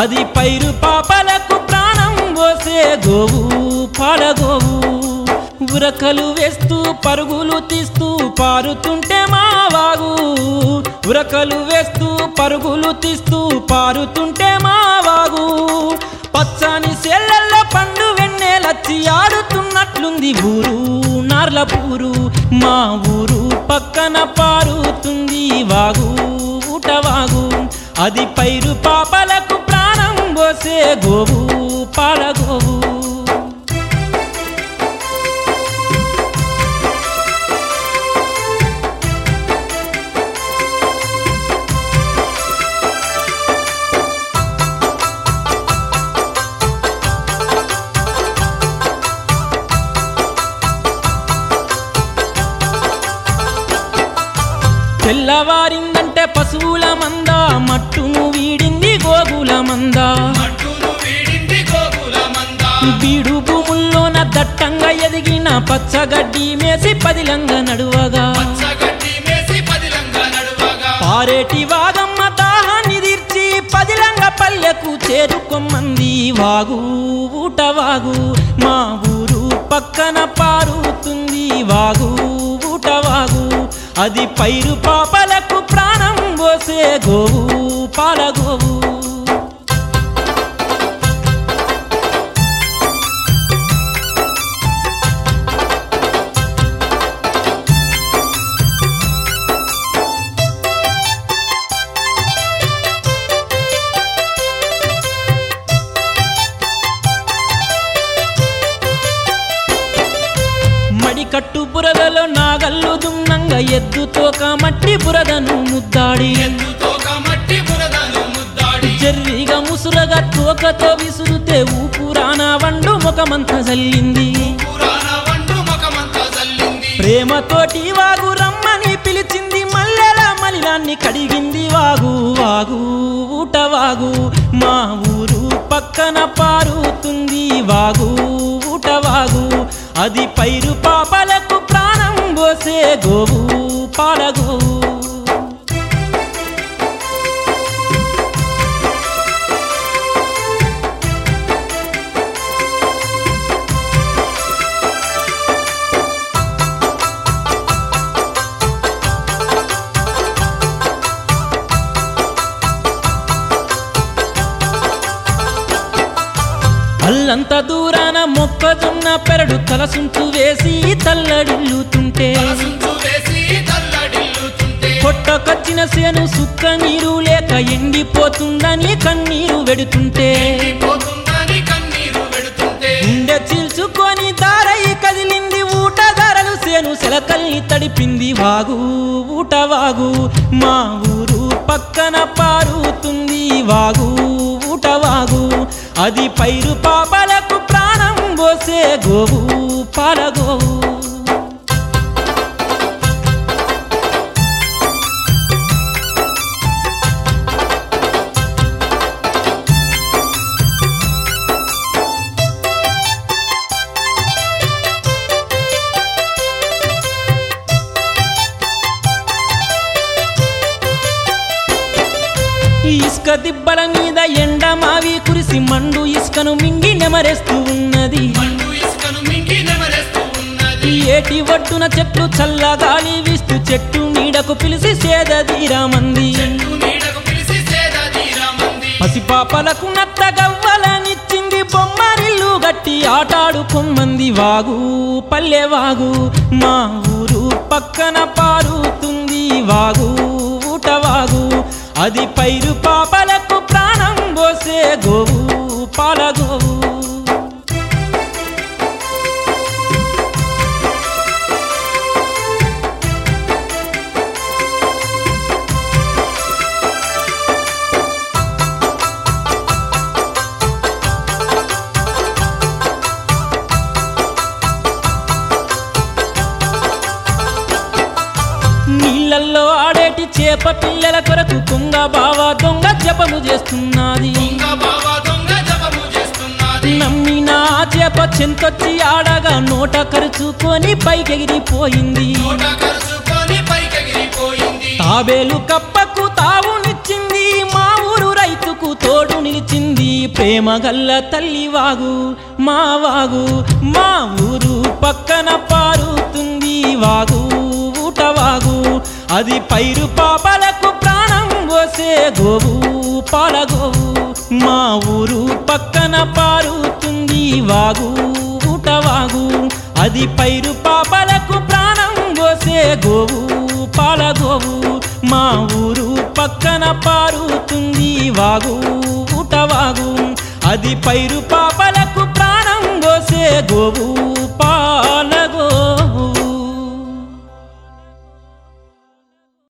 అది పైరు పాపలకు ప్రాణం పోసే గోవు పాలగోవు ఉరకలు వేస్తూ పరుగులు తీస్తూ పారుతుంటే మా వాగు ఉరకలు వేస్తూ పరుగులు తీస్తూ పారుతుంటే మా వాగు పచ్చని సెల్లల్లో పండు వెన్నెలచ్చి ఆడుతున్నట్లుంది ఊరు నార్ల పూరు మా ఊరు పక్కన పారుతుంది వాగు ఊటవాగు అది పైరు పాపలకు ప్రాణం పోసే గోవు పాలగోవు తెల్లవారిందంటే పశువుల మంద మట్టును వీడింది గోగుల మంద మట్టును వీడింది గోకుల మంద బీడు భూముల్లోన దట్టంగా ఎదిగిన పచ్చగడ్డి మేసి పదిలంగా నడువగా పచ్చగడ్డి మేసి పదిలంగా నడువగా పారేటి వాగమ్మ దాహాన్ని తీర్చి పదిలంగ పల్లెకు చేరుకొమ్మంది వాగు ఊట వాగు మా ఊరు పక్కన పారుతుంది వాగు ఊట వాగు అది పైరు పాపలకు ప్రాణం పోసే గోవు పాలగోవు మడికట్టు బురదలో నాగల్లు దున్నంగా ఎద్దుతోక మట్టి బురదను ముద్దాడి ఎద్దుతోక మట్టి బురదను ముద్దాడి చెర్రిగా ముసురగా తోకతో విసురుతే ఊపురాన వండు ముఖమంతా చల్లింది పురాణ వండు ముఖమంతా చల్లింది ప్రేమతోటి వాగు రమ్మని పిలిచింది మల్లెల మలినాన్ని కడిగింది వాగు వాగు ఊట వాగు మా ఊరు పక్కన పారుతుంది వాగు ఊట వాగు అది పైరు పాపలకు ప్రాణం పోసే గోవు పాలగోవు అల్లంత దూరాన మొక్కజొన్న పెరడు తలసుంచు వేసి తల్లడిల్లుతుంటే తలసుంచు వేసి తల్లడిల్లుతుంటే పొట్టకొచ్చిన సేను సుక్క నీరు లేక ఎండిపోతుందని కన్నీరు వెడుతుంటే పోతుందని కన్నీరు వెడుతుంటే గుండె చీల్చుకొని దారయి కదిలింది ఊట ధరలు సేను సెలకల్ని తడిపింది వాగు ఊట వాగు మా ఊరు పక్కన పారుతుంది వాగు ఊట వాగు అది పైరు పాపలకు ప్రాణం పోసే గోవు పాలగోవు ఈ ఇసుక దిబ్బల మీద ఎండ మావి కురిసి మండు ఇసుకను మింగి నెమరేస్తూ ఉన్నది మండు ఇసుకను మింగి నెమరేస్తూ ఉన్నది ఈ ఏటి ఒడ్డున చెట్లు చల్లగాలి వీస్తూ చెట్టు నీడకు పిలిచి సేదీరామంది చెట్టు నీడకు పిలిచి సేద తీరమంది పసిపాపలకు నత్త గవ్వలనిచ్చింది బొమ్మరిల్లు గట్టి ఆటాడుకొమ్మంది వాగు పల్లె వాగు మా ఊరు పక్కన పారుతుంది వాగు ఊట వాగు అది పైరు పాపలకు ప్రాణం పోసే గోవు పాలగోవు నీళ్ళల్లో ఆడేటి చేప పిల్లల కొరకు కుంగ బావ దొంగ జపము చేస్తున్నది దొంగ బావ దొంగ జపము చేస్తున్నది నమ్మిన ఆ చేప చెంతొచ్చి ఆడగా నోట కరుచుకొని పైకెగిరిపోయింది నోట కరుచుకొని పైకెగిరిపోయింది తాబేలు కప్పకు తావునిచ్చింది మా ఊరు రైతుకు తోడు నిలిచింది ప్రేమ గల్ల తల్లి వాగు మా వాగు మా ఊరు పక్కన పారుతుంది వాగు ఊట వాగు అది పైరు పాపలకు ప్రాణం పోసే గోవు పాలగోవు మా ఊరు పక్కన పారుతుంది వాగు ఊట వాగు అది పైరు పాపలకు ప్రాణం పోసే గోవు పాలగోవు మా ఊరు పక్కన పారుతుంది వాగు ఊట వాగు అది పైరు పాపలకు ప్రాణం పోసే గోవు పాలగో